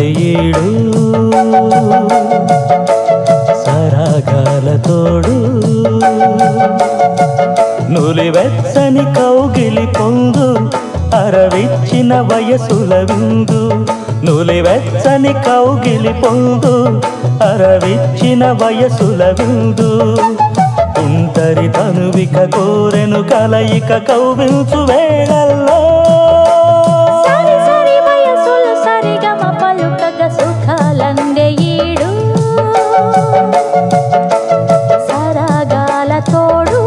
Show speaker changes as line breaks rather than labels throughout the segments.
సుఖాలందే ఈడు సరాగాల తోడు నులివెచ్చని కౌగిలి పొందు అరవిచ్చిన వయసుల విందు నులివెచ్చని కౌగిలి పొందు అరవిచ్చిన వయసుల విందు ఉంటరి తనువిక కోరెను కలయిక కౌవించు వేళల్లో
సరి సరి వయసులు సరిగమ పలుకగ సుఖాలందే ఈడు సరాగాల తోడు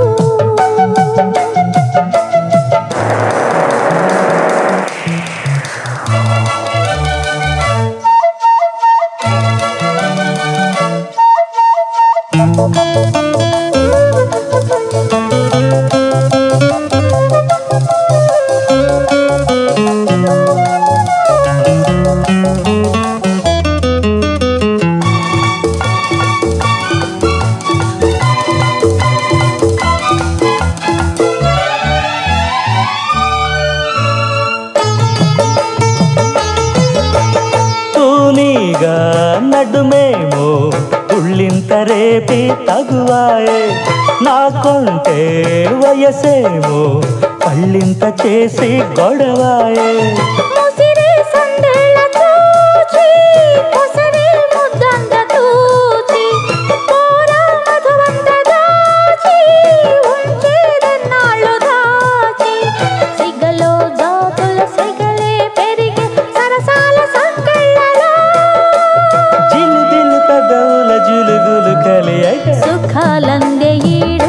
తూనీగా నడుమేమో ఉళ్ళింత రేపి తగువాయే నా కొంటే వయసేమో పళ్ళింత చేసి గొడవాయే
ముసిరి సందేళ్ళ చూచి ముసిరి ముద్దంద తూచి పోరా మధువంత దాచి ఉంచేదన్నాళ్ళు దాచి సిగలో జాతుల సిగలే పెరిగి సరసాల సంకళ్ళలో
జిలుబిలు పెదవుల జులుగులు కలియక
సుఖాలందే ఈడు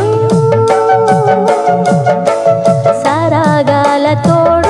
సరాగాల తోడు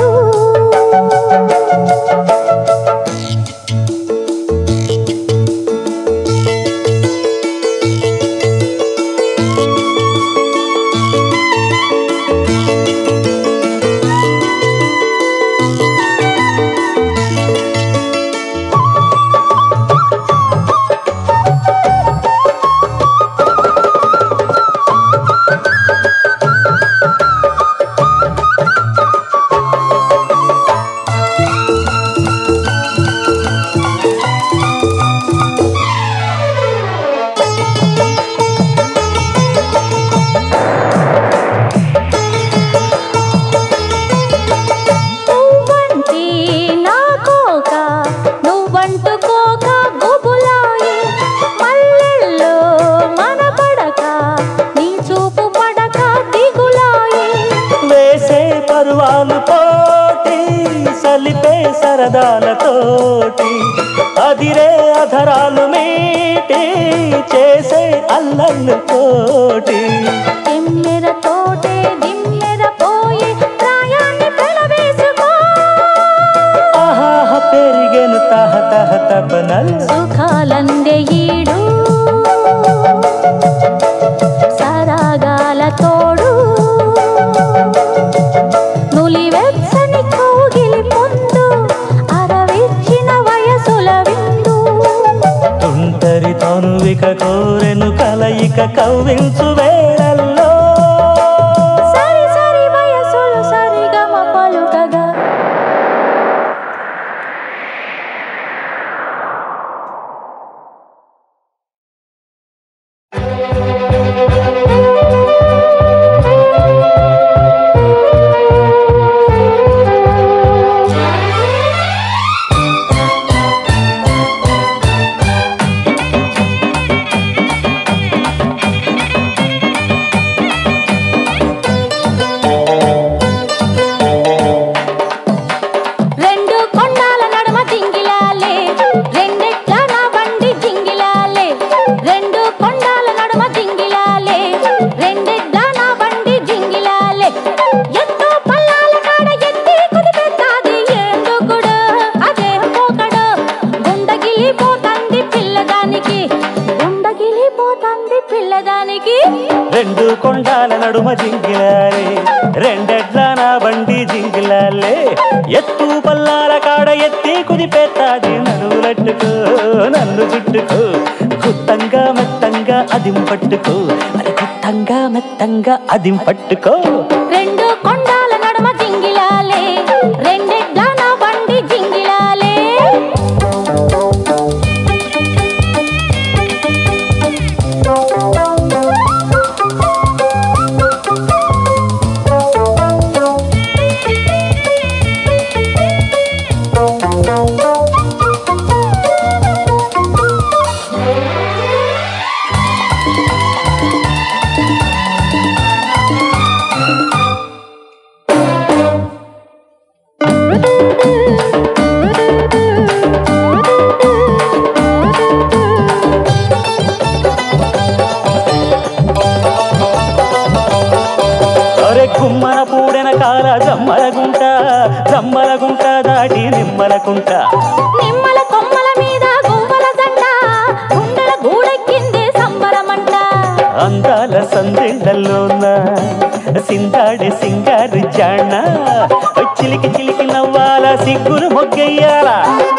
నువ్వంటి నా కోక నువ్వంటుకోక గుబులాయి మల్లెల్లో మన పడక నీ చూపు పడక దిగులాయి
వేసే పరువాలు పోటీ సలిపే సరదాలతోటి అదిరే అధరాలు మీటి చేసే అల్లర్లు తోటి
ఎమ్మెర తోటే దిమ్మెర పోయి ప్రాయాన్ని పెనవేసుకో
ఆహాహ పెరిగెను తహ తహ తపనల్
సుఖాలందే ఈడు సరాగాల తోడు నులివెచ్చని కౌగిలి ముందు అరవిచ్చిన వయసుల విందు
తుంటరి తనువిక కోరెను కలయిక కవ్వించు వేళల్లో
సరి సరి వయసులు సరిగమ పలుకగా రెండు కొండాల నడుమ జింగిలాలే రెండెట్ల నా బండి జింగిలాలే రెండు కొండాల నడుమ జింగిలాలే రెండెట్ల నా బండి జింగిలాలే ఎంతో పల్లాల కాడ ఎత్తి కుదిపెట్టాది ఎందుకుడు అదే పోకడు గుండగిలి పోతంది పిల్లదానికి గుండగిలి పోతంది పిల్లదానికి
రెండు కొండాల నడుమ జింగిలాలే రెండెడ్ల నా బండి జింగిలాలే ఎత్తు పల్లాల కాడ ఎత్తి కుదిపెత్తాది నడువులట్టుకో నన్ను చుట్టుకో గుత్తంగా మెత్తంగా అదిం పట్టుకో అది గుత్తంగా మెత్తంగా అదిం పట్టుకో
రెండు కొండాల నడుమ జింగిలాలే రెండెడ్ల నా బండి జింగిలాలే
అరే గుమ్మన పూడెన కాల జమ్మల గుంట జమ్మల గుంట దాటి నిమ్మల కుంట
నిమ్మల కొమ్మల మీద గువ్వల జంట గుండెల గూడెక్కిందే సంబరమంట
అందాల సందెళ్ళల్లోన సిందాడే సింగారు జాణ చిలికి చిలికి నవ్వాల సిగ్గులు మొగ్గయ్యాల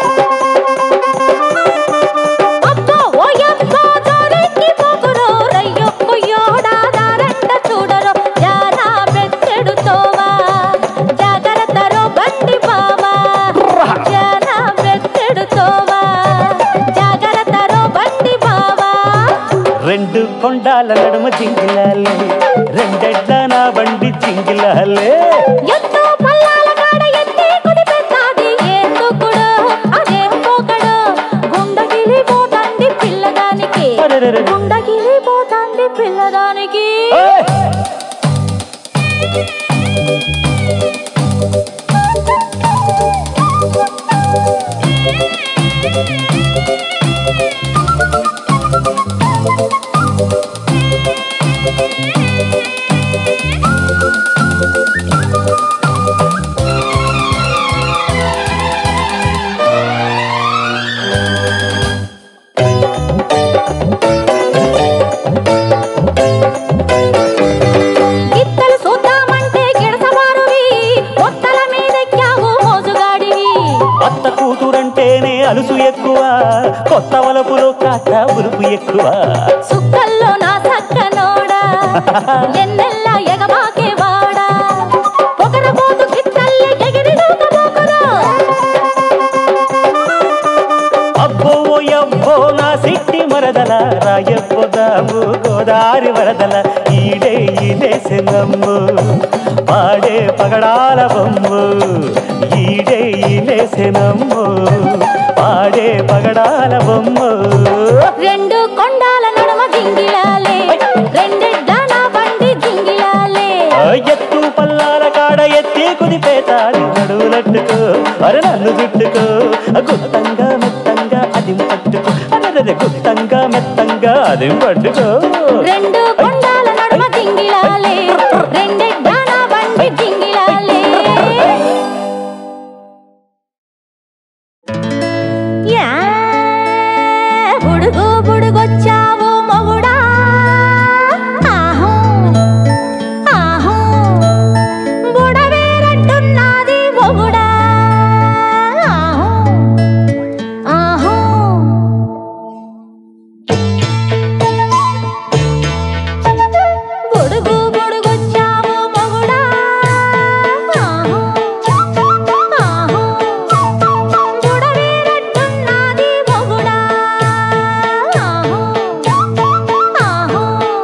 అబ్బో ఓయబ్బో జోరెక్కి పోకురో రయ్యో కొయ్యోడా దారంట చూడరో జానా బెత్తెడు తోవా జాగరతరో బండి బావా జానా బెత్తెడు తోవా జాగరతరో బండి బావా
రెండు కొండాల నడుమ జింగిలాలే రెండెడ్ల నా బండి జింగిలాలే
ఎత్తు పల్లాల కాడ ఎత్తి కుదిపెట్టాది ఎందుకుడు అదేం పోకడు గుండగిలి పోతంది పిల్లదానికి
అరెరెరె.
గుండగిలి పోతంది పిల్లదానికి
ఏయ్!
గిత్తలు చూద్దామంటే గిడసవారువి ఒత్తల మీదెక్కావు మోజుగాడివి
అత్త కూతురంటేనే అలుసు ఎక్కువ కొత్త వలపులో కాస్త ఉలుపు ఎక్కువ
సుక్కల్లో నా సక్కనోడా ఎన్నెల్ల ఎగబాకే వాడా పొగరబోతు గిత్తల్లి ఎగిరి దూకబోకురా
అబ్బో అబ్బో నా సిట్టి మరదల రాయపోదాము గోదారి వరదల ఈడే ఈలేసెనమ్ము పాడే పగడాల బొమ్ము ఈడే ఈలేసెనమ్ము పాడే పగడాల బొమ్ము
రెండు కొండాల నడుమ జింగిలాలే రెండెడ్ల నా బండి జింగిలాలే
ఆ ఎత్తు పల్లాల కాడ ఎత్తి కుదిపేతాడి నడువులట్టుకో అరే నన్ను జుట్టుకో ఆ గుత్తంగా మెత్తంగా అది పట్టుకో అరే గుత్తంగా మెత్తంగా అది పట్టుకో
రెండు కొండాల నడుమ జింగిలాలే రెండెడ్ల నా బండి జింగిలాలే యా బుడుగు బుడుగొచ్చావు మొగుడా ఆహూ ఆహూ బుడవేరట్టున్నది మొగుడా ఆహూ ఆహూ బుడుగు బుడుగొచ్చావు మొగుడా ఆహూ ఆహూ బుడవేరట్టున్నది మొగుడా ఆహూ ఆహూ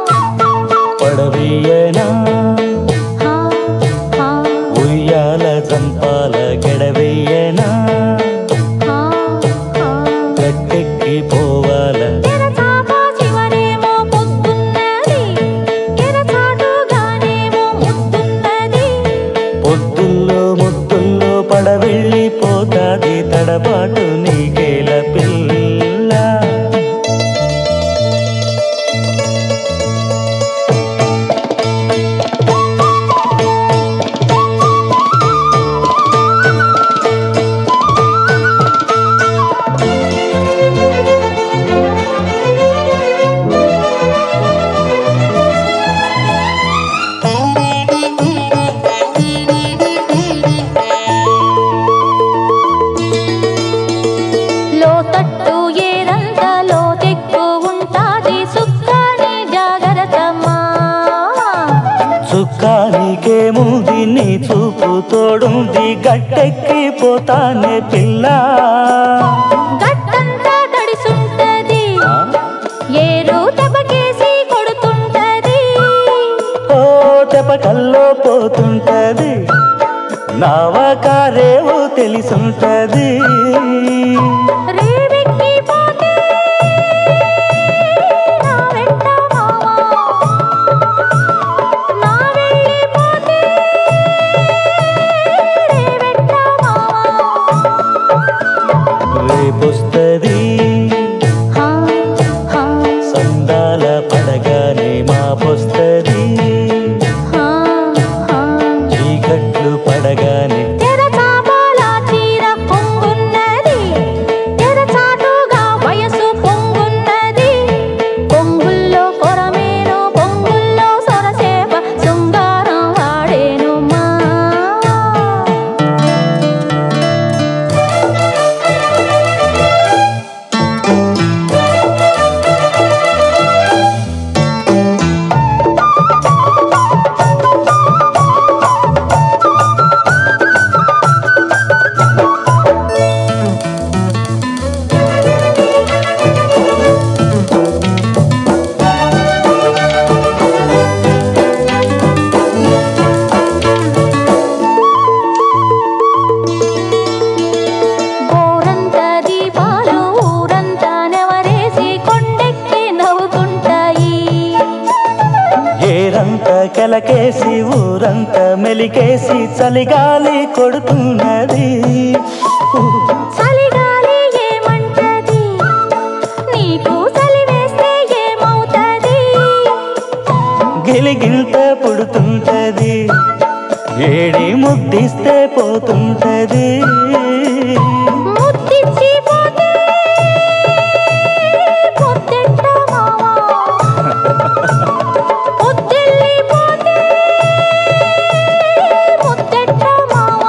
పడవీయనా
ఆ ఆ
ఉయ్యాల చంపాల గెడవేయనా
ఆ ఆ
గట్టెక్కి పోవాల
తెరచాప చివరేమో పొద్దున్నది తెరచాటుగానేమో ముద్దున్నది
పొద్దుల్లో ముద్దుల్లో పడవెళ్ళిపోతాది తడబాటు నీకేల పిల్ల
లోతట్టు ఏరంత లోతెక్కు ఉంటాది సుక్కని జాగ్రత్తమ్మా
చుక్కానికేముంది నీ చూపు తోడుంది గట్టెక్కి పోతానే పిల్ల
గట్టంతా తడిసుంటది ఏరు తెపకేసి కొడుతుంటది
ఓ తెపకల్లో పోతుంటది నావకారేవో తెలిసుంటది
రేవెక్కి పోతే నా వెంట మావా నా వెళ్ళిపోతే రేవెంట మావా
కెలకేసి ఊరంతా మెలికేసి చలిగాలి కొడుతున్నది
చలిగాలి ఏమంటది నీకు చలి వేస్తే ఏమవుతది
గిలిగిల్త పుడుతుంటది ఏడి ముద్దిస్తే పోతుంటది
ముద్దిచ్చి పోతే ముద్దెట్ట మావా ముద్దెళ్ళిపోతే ముద్దెట్ట మావా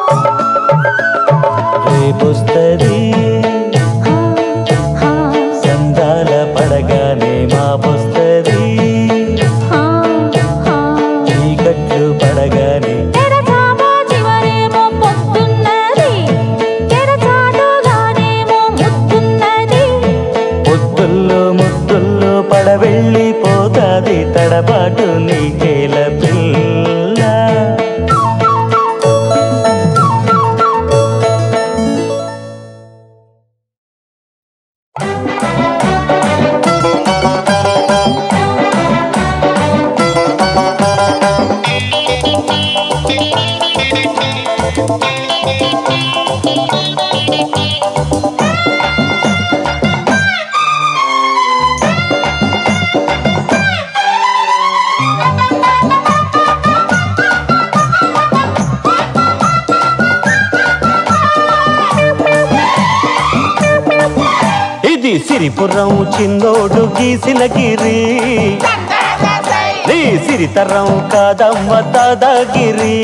రేపొస్తది
హా, హా,
సందాల పడగానే మాపొస్తది
హా, హా.
చీకట్లు పడగానే
తెరచాప చివరేమో పొద్దున్నది తెరచాటుగానేమో ముద్దున్నది
పొద్దుల్లో ముద్దుల్లో పడవెళ్ళిపోతాది తడబాటు నీకేల పిల్ల ఇది సిరిపురం చిన్నోడు గీసిన గిరి నీ సిరితరం కాదమ్మ దాదాగిరి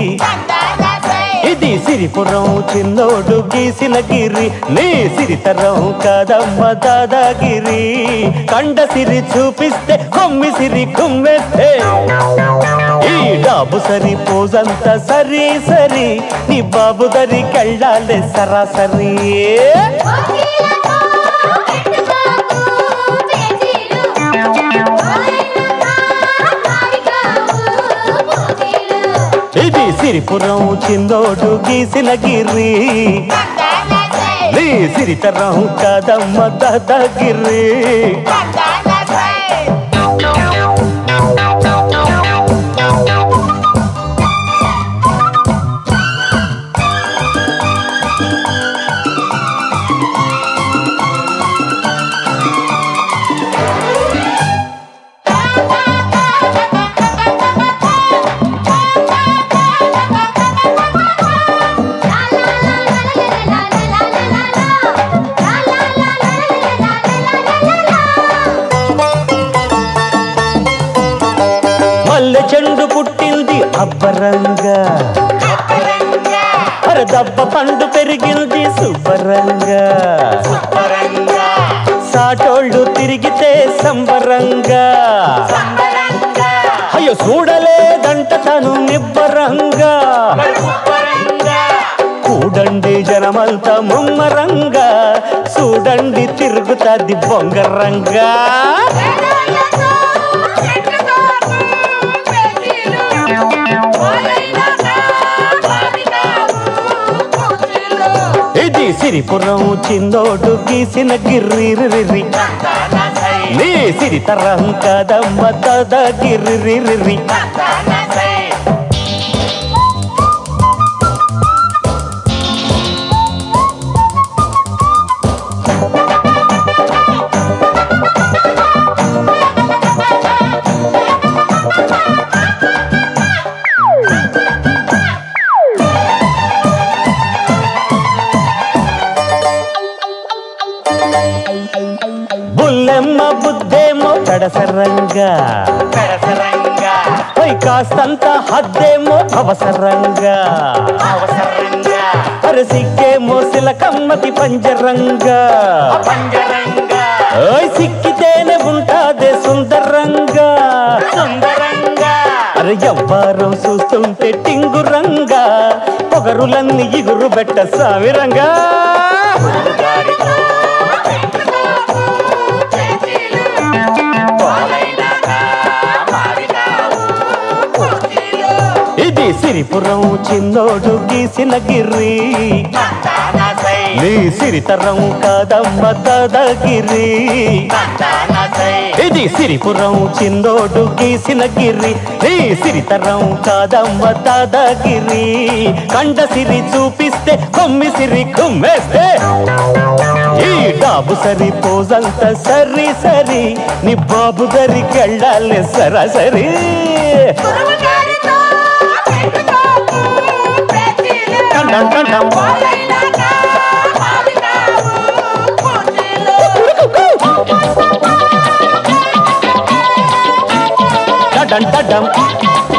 ఇది సిరిపురం చిన్నోడు గీసిన గిరి నీ సిరితరం కాదమ్మ దాదాగిరి కండ సిరి చూపిస్తే కొమ్మి సిరి కుమ్మెస్తే ఈ డాబు సరి పోజంత సరి సరి నీ బాబు దరి కెళ్ళాలే సరాసరి ఇది సిరిపురం చిందోడు గీసిన గిరి నీ సిరితరం కాదమ్మ దాదాగిరి మల్లె చెండు పుట్టింది అబ్బరంగా అరే దబ్బ పండు పెరిగింది శుభ్రంగా సాటోళ్ళు తిరిగితే సంబరంగా అయ్యో చూడలేదంట తను నిబ్బరంగా కూడండి జనమంతా ముమ్మరంగా చూడండి తిరుగుతాది బొంగరంగా ఇది సిరిపురం చిన్నోడు గీసిన గిర్రిరిరి నీ సిరితరం కదమ్మ దద గిర్రిరిరి బుల్లెమ్మ బుద్ధేమో కడసరంగా కడసరంగా ఓయ్ కాస్తంత హద్దేమో అవసరంగా అవసరంగా అరే సిక్కేమో సిలకమ్మకి పంజరంగా పంజరంగా ఓయ్ సిక్కితేనే ఉంటాదే సుందరంగా సుందరంగా అరే ఎవ్వారం చూస్తుంటే టింగురంగా పొగరులన్నీ ఇగురు బెట్ట సావిరంగా ఇది సిరిపురం చిన్నోడు గీసిన గిర్రి నీ సిరితరం కాదమ్మ దాదాగిరి ఇది సిరిపురం చిన్నోడు గీసిన గిరి నీ సిరితరం కాదమ్మ దాదాగిరి కండ సిరి చూపిస్తే కొమ్మి సిరి కుమ్మేస్తే ఈ డాబు సరి పోజంత సరి సరి నీ బాబు దగ్గరికి వెళ్ళాలి సరాసరి
గురువుగారితో పెట్టుకోకు ప్రతిలో.
టం టం టం.
పోలైనాక మారినావు పూర్తిలో.
డడం డడం